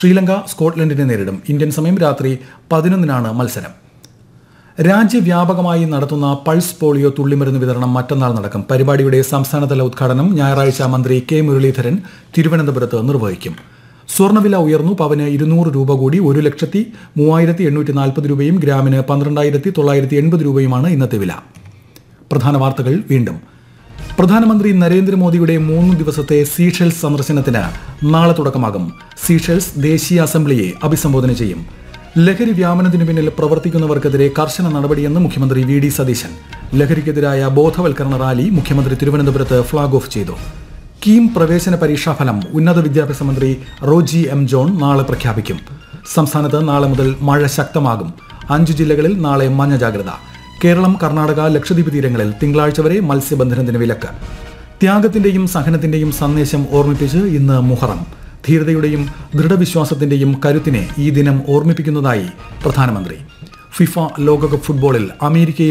ശ്രീലങ്ക സ്കോട്ട്ലൻഡിനെ നേരിടും ഇന്ത്യൻ സമയം രാത്രി പതിനൊന്നിനാണ് മത്സരം രാജ്യവ്യാപകമായി നടത്തുന്ന പൾസ് പോളിയോ തുള്ളിമരുന്ന് വിതരണം മറ്റന്നാൾ നടക്കും പരിപാടിയുടെ സംസ്ഥാനതല ഉദ്ഘാടനം ഞായറാഴ്ച മന്ത്രി കെ മുരളീധരൻ തിരുവനന്തപുരത്ത് നിർവഹിക്കും സ്വർണ്ണവില ഉയർന്നു പവന് ഇരുന്നൂറ് രൂപ കൂടി ഒരു ലക്ഷത്തി മൂവായിരത്തി എണ്ണൂറ്റി നാൽപ്പത് രൂപയും ഗ്രാമിന് പന്ത്രണ്ടായിരത്തി തൊള്ളായിരത്തി എൺപത് രൂപയുമാണ് ഇന്നത്തെ വില പ്രധാന വാർത്തകൾ വീണ്ടും പ്രധാനമന്ത്രി നരേന്ദ്രമോദിയുടെ മൂന്ന് ദിവസത്തെ സീഷെൽസ് സന്ദർശനത്തിന് നാളെ തുടക്കമാകും സീഷെൽസ് ദേശീയ അസംബ്ലിയെ അഭിസംബോധന ചെയ്യും ലഹരി വ്യാപനത്തിന് പിന്നിൽ പ്രവർത്തിക്കുന്നവർക്കെതിരെ കർശന നടപടിയെന്ന് മുഖ്യമന്ത്രി വി ഡി സതീശൻ ലഹരിക്കെതിരായ ബോധവൽക്കരണ റാലി മുഖ്യമന്ത്രി തിരുവനന്തപുരത്ത് ഫ്ളാഗ് ഓഫ് ചെയ്തു കീം പ്രവേശന പരീക്ഷാ ഫലം ഉന്നത വിദ്യാഭ്യാസ മന്ത്രി റോജി എം ജോൺ നാളെ പ്രഖ്യാപിക്കും സംസ്ഥാനത്ത് നാളെ മുതൽ മഴ ശക്തമാകും അഞ്ച് ജില്ലകളിൽ നാളെ മഞ്ഞ ജാഗ്രത കേരളം കർണാടക ലക്ഷദ്വീപ് തീരങ്ങളിൽ തിങ്കളാഴ്ച വരെ മത്സ്യബന്ധനത്തിന് വിലക്ക് ത്യാഗത്തിന്റെയും സഹനത്തിന്റെയും സന്ദേശം ഓർമ്മിപ്പിച്ച് ഇന്ന് മുഹറം ധീരതയുടെയും ദൃഢവിശ്വാസത്തിന്റെയും കരുത്തിനെ ഈ ദിനം ഓർമ്മിപ്പിക്കുന്നതായി പ്രധാനമന്ത്രി ഫിഫ ലോകകപ്പ് ഫുട്ബോളിൽ അമേരിക്കയെ